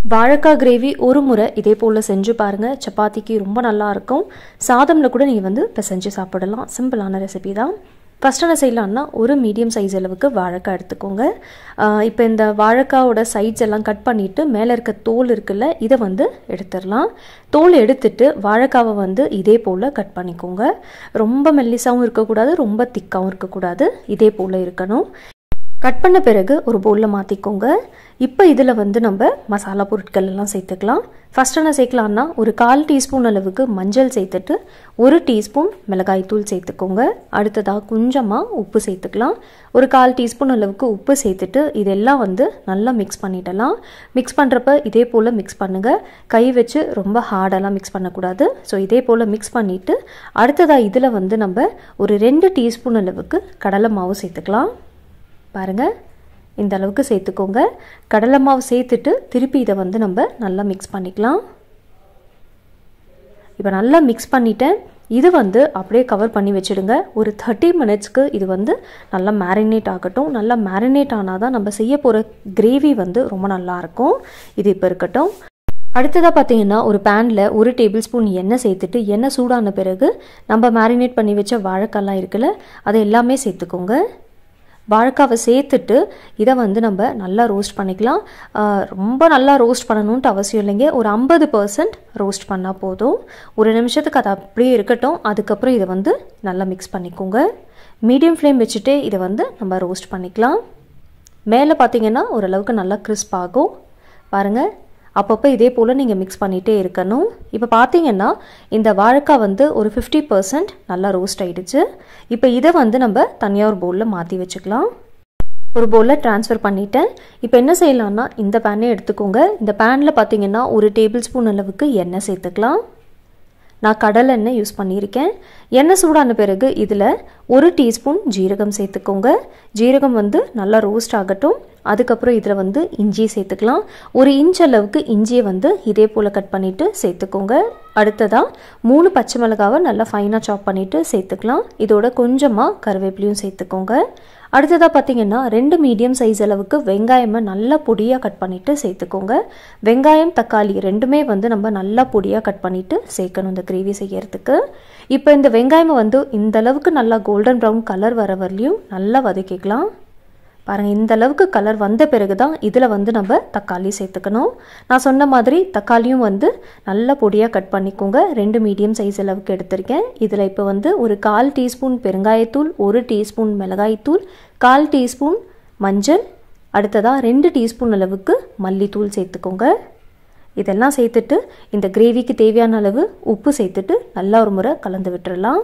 வாழைக்காய் கிரேவி ஒரு முறை இதே போல் செஞ்சு பாருங்கள் சப்பாத்திக்கு ரொம்ப நல்லா இருக்கும் சாதமில் கூட நீங்கள் வந்து பிசைஞ்சு சாப்பிடலாம் சிம்பிளான ரெசிபி தான் ஃபஸ்ட் என்ன செய்யலாம்னா ஒரு மீடியம் சைஸ் அளவுக்கு வாழைக்காய் எடுத்துக்கோங்க இப்போ இந்த வாழைக்காவோட சைட்ஸ் எல்லாம் கட் பண்ணிவிட்டு மேலே இருக்க தோல் இருக்குல்ல இதை வந்து எடுத்துடலாம் தோல் எடுத்துட்டு வாழைக்காவை வந்து இதே போல் கட் பண்ணிக்கோங்க ரொம்ப மெல்லிசாவும் இருக்கக்கூடாது ரொம்ப திக்காகவும் இருக்கக்கூடாது இதே போல் இருக்கணும் கட் பண்ண பிறகு ஒரு பவுலில் மாற்றிக்கோங்க இப்போ இதில் வந்து நம்ம மசாலா பொருட்கள் எல்லாம் சேர்த்துக்கலாம் ஃபஸ்ட் என்ன சேர்க்கலான்னா ஒரு கால் டீஸ்பூன் அளவுக்கு மஞ்சள் சேர்த்துட்டு ஒரு டீஸ்பூன் மிளகாய்த்தூள் சேர்த்துக்கோங்க அடுத்ததாக கொஞ்சமாக உப்பு சேர்த்துக்கலாம் ஒரு கால் டீஸ்பூன் அளவுக்கு உப்பு சேர்த்துட்டு இதெல்லாம் வந்து நல்லா மிக்ஸ் பண்ணிடலாம் மிக்ஸ் பண்ணுறப்ப இதே போல் மிக்ஸ் பண்ணுங்கள் கை வச்சு ரொம்ப ஹார்டெல்லாம் மிக்ஸ் பண்ணக்கூடாது ஸோ இதே போல் மிக்ஸ் பண்ணிவிட்டு அடுத்ததாக இதில் வந்து நம்ம ஒரு ரெண்டு டீஸ்பூன் அளவுக்கு கடலை மாவு சேர்த்துக்கலாம் பாருங்கள் இந்த அளவுக்கு சேர்த்துக்கோங்க கடலை மாவு சேர்த்துட்டு திருப்பி இதை வந்து நம்ம நல்லா மிக்ஸ் பண்ணிக்கலாம் இப்போ நல்லா மிக்ஸ் பண்ணிட்டேன் இது வந்து அப்படியே கவர் பண்ணி வச்சுடுங்க ஒரு தேர்ட்டி மினிட்ஸ்க்கு இது வந்து நல்லா மேரினேட் ஆகட்டும் நல்லா மேரினேட் ஆனால் தான் நம்ம செய்ய போகிற கிரேவி வந்து ரொம்ப நல்லாயிருக்கும் இது இப்போ இருக்கட்டும் அடுத்ததாக பார்த்தீங்கன்னா ஒரு பேனில் ஒரு டேபிள் ஸ்பூன் எண்ணெய் சேர்த்துட்டு எண்ணெய் சூடான பிறகு நம்ம மேரினேட் பண்ணி வச்ச வாழைக்காலாம் இருக்குல்ல அதை எல்லாமே சேர்த்துக்கோங்க வாழைக்காவை சேர்த்துட்டு இதை வந்து நம்ம நல்லா ரோஸ்ட் பண்ணிக்கலாம் ரொம்ப நல்லா ரோஸ்ட் பண்ணணுன்ட்டு அவசியம் இல்லைங்க ஒரு ஐம்பது பர்சன்ட் ரோஸ்ட் பண்ணால் போதும் ஒரு நிமிஷத்துக்கு அது அப்படியே இருக்கட்டும் அதுக்கப்புறம் இதை வந்து நல்லா மிக்ஸ் பண்ணிக்கோங்க மீடியம் ஃப்ளேம் வச்சுட்டே இதை வந்து நம்ம ரோஸ்ட் பண்ணிக்கலாம் மேலே பார்த்தீங்கன்னா ஓரளவுக்கு நல்லா கிறிஸ்ப் ஆகும் பாருங்கள் அப்பப்போ இதே போல் நீங்கள் மிக்ஸ் பண்ணிகிட்டே இருக்கணும் இப்போ பார்த்தீங்கன்னா இந்த வாழைக்காய் வந்து ஒரு ஃபிஃப்டி பர்சன்ட் நல்லா ரோஸ்ட் ஆகிடுச்சு இப்போ இதை வந்து நம்ம தனியாக ஒரு பவுலில் மாற்றி வச்சுக்கலாம் ஒரு பவுலில் ட்ரான்ஸ்ஃபர் பண்ணிட்டேன் இப்போ என்ன செய்யலாம்னா இந்த பேனே எடுத்துக்கோங்க இந்த பேனில் பார்த்தீங்கன்னா ஒரு டேபிள் ஸ்பூன் அளவுக்கு எண்ணெய் சேர்த்துக்கலாம் நான் கடலை எண்ணெய் யூஸ் பண்ணியிருக்கேன் எண்ணெய் சூடான பிறகு இதில் ஒரு டீஸ்பூன் ஜீரகம் சேர்த்துக்கோங்க ஜீரகம் வந்து நல்லா ரோஸ்ட் ஆகட்டும் அதுக்கப்புறம் இதில் வந்து இஞ்சி சேர்த்துக்கலாம் ஒரு இன்ச் அளவுக்கு இஞ்சியை வந்து இதே போல் கட் பண்ணிவிட்டு சேர்த்துக்கோங்க அடுத்ததாக மூணு பச்சை மிளகாவை நல்லா ஃபைனாக சாப் பண்ணிவிட்டு சேர்த்துக்கலாம் இதோட கொஞ்சமாக கருவேப்பிலையும் சேர்த்துக்கோங்க அடுத்ததாக பார்த்தீங்கன்னா ரெண்டு மீடியம் சைஸ் அளவுக்கு வெங்காயமை நல்லா பொடியாக கட் பண்ணிவிட்டு சேர்த்துக்கோங்க வெங்காயம் தக்காளி ரெண்டுமே வந்து நம்ம நல்லா பொடியாக கட் பண்ணிவிட்டு சேர்க்கணும் இந்த கிரேவி செய்யறதுக்கு இப்போ இந்த வெங்காயமை வந்து இந்த அளவுக்கு நல்லா கோல்டன் ப்ரௌன் கலர் வர வரலையும் நல்லா வதக்கிக்கலாம் பாருங்கள் இந்த அளவுக்கு கலர் வந்த பிறகு தான் இதில் வந்து நம்ம தக்காளி சேர்த்துக்கணும் நான் சொன்ன மாதிரி தக்காளியும் வந்து நல்ல பொடியாக கட் பண்ணிக்கோங்க ரெண்டு மீடியம் சைஸ் அளவுக்கு எடுத்திருக்கேன் இதில் இப்போ வந்து ஒரு கால் டீஸ்பூன் பெருங்காயத்தூள் ஒரு டீஸ்பூன் மிளகாய்த்தூள் கால் டீஸ்பூன் மஞ்சள் அடுத்ததாக ரெண்டு டீஸ்பூன் அளவுக்கு மல்லித்தூள் சேர்த்துக்கோங்க இதெல்லாம் சேர்த்துட்டு இந்த கிரேவிக்கு தேவையான அளவு உப்பு சேர்த்துட்டு நல்லா ஒரு முறை கலந்து விட்டுறலாம்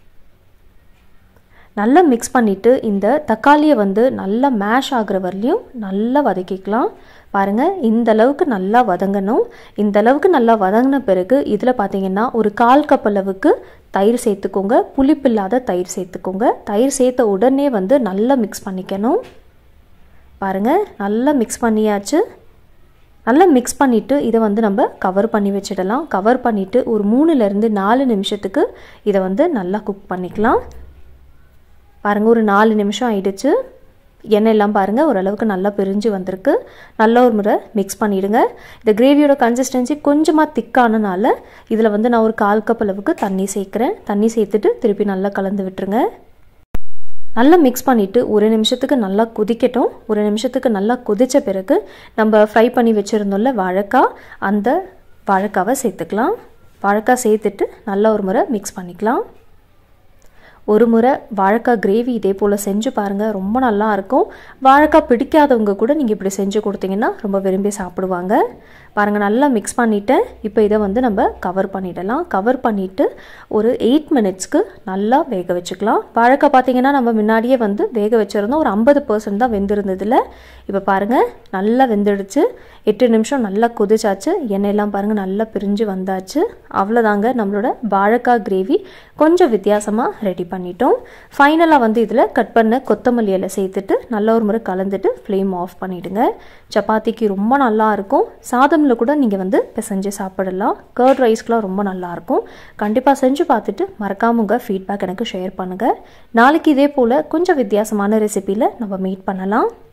நல்லா மிக்ஸ் பண்ணிவிட்டு இந்த தக்காளியை வந்து நல்லா மேஷ் ஆகிற வரலையும் நல்லா வதக்கிக்கலாம் பாருங்கள் இந்த அளவுக்கு நல்லா வதங்கணும் இந்த அளவுக்கு நல்லா வதங்கின பிறகு இதில் பார்த்தீங்கன்னா ஒரு கால் கப் அளவுக்கு தயிர் சேர்த்துக்கோங்க புளிப்பில்லாத தயிர் சேர்த்துக்கோங்க தயிர் சேர்த்த உடனே வந்து நல்லா மிக்ஸ் பண்ணிக்கணும் பாருங்கள் நல்லா மிக்ஸ் பண்ணியாச்சு நல்லா மிக்ஸ் பண்ணிவிட்டு இதை வந்து நம்ம கவர் பண்ணி வச்சிடலாம் கவர் பண்ணிவிட்டு ஒரு மூணுலேருந்து நாலு நிமிஷத்துக்கு இதை வந்து நல்லா குக் பண்ணிக்கலாம் பாருங்கள் ஒரு நாலு நிமிஷம் ஆயிடுச்சு எண்ணெய் எல்லாம் பாருங்கள் ஓரளவுக்கு நல்லா பிரிஞ்சு வந்திருக்கு நல்லா ஒரு முறை மிக்ஸ் பண்ணிவிடுங்க இந்த கிரேவியோட கன்சிஸ்டன்சி கொஞ்சமாக திக்கானனால இதில் வந்து நான் ஒரு கால் கப் அளவுக்கு தண்ணி சேர்க்குறேன் தண்ணி சேர்த்துட்டு திருப்பி நல்லா கலந்து விட்டுருங்க நல்லா மிக்ஸ் பண்ணிவிட்டு ஒரு நிமிஷத்துக்கு நல்லா கொதிக்கட்டும் ஒரு நிமிஷத்துக்கு நல்லா கொதித்த பிறகு நம்ம ஃப்ரை பண்ணி வச்சுருந்தோம்ல வாழைக்காய் அந்த வாழைக்காவை சேர்த்துக்கலாம் வாழைக்காய் சேர்த்துட்டு நல்லா ஒரு முறை மிக்ஸ் பண்ணிக்கலாம் ஒரு முறை வாழைக்காய் கிரேவி இதே போல் செஞ்சு பாருங்கள் ரொம்ப நல்லா இருக்கும் வாழைக்காய் பிடிக்காதவங்க கூட நீங்கள் இப்படி செஞ்சு கொடுத்தீங்கன்னா ரொம்ப விரும்பி சாப்பிடுவாங்க பாருங்கள் நல்லா மிக்ஸ் பண்ணிவிட்டேன் இப்போ இதை வந்து நம்ம கவர் பண்ணிடலாம் கவர் பண்ணிவிட்டு ஒரு எயிட் மினிட்ஸ்க்கு நல்லா வேக வச்சுக்கலாம் வாழைக்காய் பார்த்தீங்கன்னா நம்ம முன்னாடியே வந்து வேக வச்சுருந்தோம் ஒரு ஐம்பது பர்சன்ட் தான் வெந்திருந்ததில் இப்போ பாருங்கள் நல்லா வெந்துடுச்சு எட்டு நிமிஷம் நல்லா கொதிச்சாச்சு எண்ணெயெல்லாம் பாருங்கள் நல்லா பிரிஞ்சு வந்தாச்சு அவ்வளோதாங்க நம்மளோட வாழைக்காய் கிரேவி கொஞ்சம் வித்தியாசமாக ரெடி பண்ணிட்டோம் ஃபைனலாக வந்து இதில் கட் பண்ண கொத்தமல்லி இலை சேர்த்துட்டு நல்ல ஒரு முறை கலந்துட்டு ஃப்ளேம் ஆஃப் பண்ணிவிடுங்க சப்பாத்திக்கு ரொம்ப நல்லா இருக்கும் சாதமில் கூட நீங்கள் வந்து பிசைஞ்சு சாப்பிடலாம் கர்ட் ரைஸ்க்குலாம் ரொம்ப நல்லாயிருக்கும் கண்டிப்பாக செஞ்சு பார்த்துட்டு மறக்காம உங்கள் ஃபீட்பேக் எனக்கு ஷேர் பண்ணுங்கள் நாளைக்கு இதே போல் கொஞ்சம் வித்தியாசமான ரெசிப்பியில் நம்ம மீட் பண்ணலாம்